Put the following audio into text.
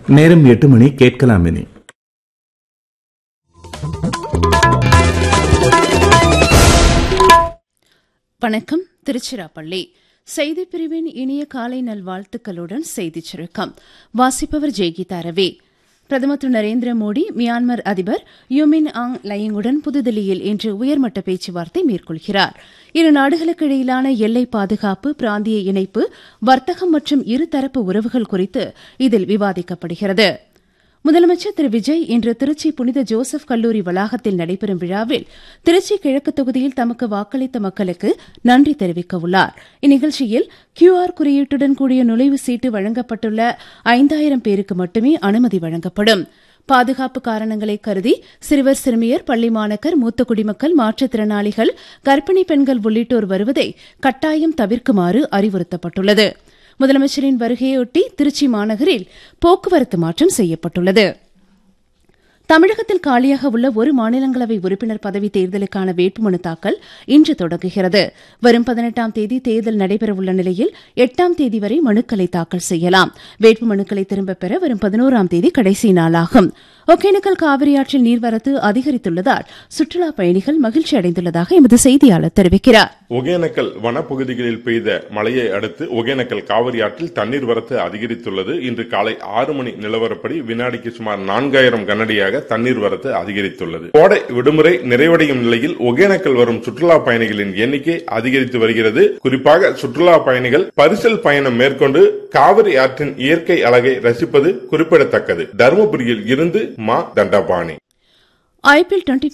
நேரம் எட்டு மணி கேட்கலாம் இனி வணக்கம் திருச்சிராப்பள்ளி செய்தி பிரிவின் இனிய காலை நல்வாழ்த்துக்களுடன் செய்திச் சுருக்கம் வாசிப்பவர் ஜெய்கீதா ரவி பிரதமர் திரு நரேந்திர மோடி மியான்மர் அதிபர் யுமின் ஆங் லயிங்குடன் புதுதில்லியில் இன்று உயர்மட்ட பேச்சுவார்த்தை மேற்கொள்கிறார் இரு நாடுகளுக்கு இடையிலான எல்லை பாதுகாப்பு பிராந்திய இணைப்பு வர்த்தகம் மற்றும் இருதரப்பு உறவுகள் குறித்து இதில் விவாதிக்கப்படுகிறது முதலமைச்சர் திரு விஜய் இன்று திருச்சி புனித ஜோசப் கல்லூரி வளாகத்தில் நடைபெறும் விழாவில் திருச்சி கிழக்கு தொகுதியில் தமக்கு வாக்களித்த மக்களுக்கு நன்றி தெரிவிக்க உள்ளார் இந்நிகழ்ச்சியில் கியூஆர் குறியீட்டுடன் கூடிய நுழைவு சீட்டு வழங்கப்பட்டுள்ள ஐந்தாயிரம் பேருக்கு மட்டுமே அனுமதி வழங்கப்படும் பாதுகாப்பு காரணங்களை கருதி சிறுவர் சிறுமியர் பள்ளி மாணக்கர் மூத்த குடிமக்கள் மாற்றுத்திறனாளிகள் கர்ப்பிணி பெண்கள் உள்ளிட்டோர் வருவதை கட்டாயம் தவிர்க்குமாறு அறிவுறுத்தப்பட்டுள்ளது முதலமைச்சரின் வருகையொட்டி திருச்சி மாநகரில் போக்குவரத்து மாற்றம் செய்யப்பட்டுள்ளது தமிழகத்தில் காலியாக உள்ள ஒரு மாநிலங்களவை உறுப்பினர் பதவி தேர்தலுக்கான வேட்புமனு தாக்கல் இன்று தொடங்குகிறது வரும் பதினெட்டாம் தேதி தேர்தல் நடைபெறவுள்ள நிலையில் எட்டாம் தேதி வரை மனுக்களை தாக்கல் செய்யலாம் வேட்புமனுக்களை திரும்பப் பெற வரும் பதினோராம் தேதி கடைசி நாளாகும் ஒகேனக்கல் காவிரி ஆற்றில் நீர்வரத்து அதிகரித்துள்ளதால் சுற்றுலாப் பயணிகள் மகிழ்ச்சி அடைந்துள்ளதாக எமது செய்தியாளர் தெரிவிக்கிறார் ஒகேனக்கல் வனப்பகுதிகளில் பெய்த மழையை அடுத்து ஒகேனக்கல் காவிரி ஆற்றில் தண்ணீர் வரத்து அதிகரித்துள்ளது இன்று காலை ஆறு மணி நிலவரப்படி வினாடிக்கு சுமார் நான்காயிரம் கனடியாக தண்ணீர் வரத்து அதிகரித்துள்ளது கோடை விடுமுறை நிறைவடையும் நிலையில் ஒகேனக்கல் வரும் சுற்றுலா பயணிகளின் எண்ணிக்கை அதிகரித்து வருகிறது குறிப்பாக சுற்றுலா பயணிகள் பரிசல் பயணம் மேற்கொண்டு காவிரி ஆற்றின் இயற்கை அழகை ரசிப்பது குறிப்பிடத்தக்கது தருமபுரியில் இருந்து மா தண்டபாணி ஐபிஎல் டுவெண்டி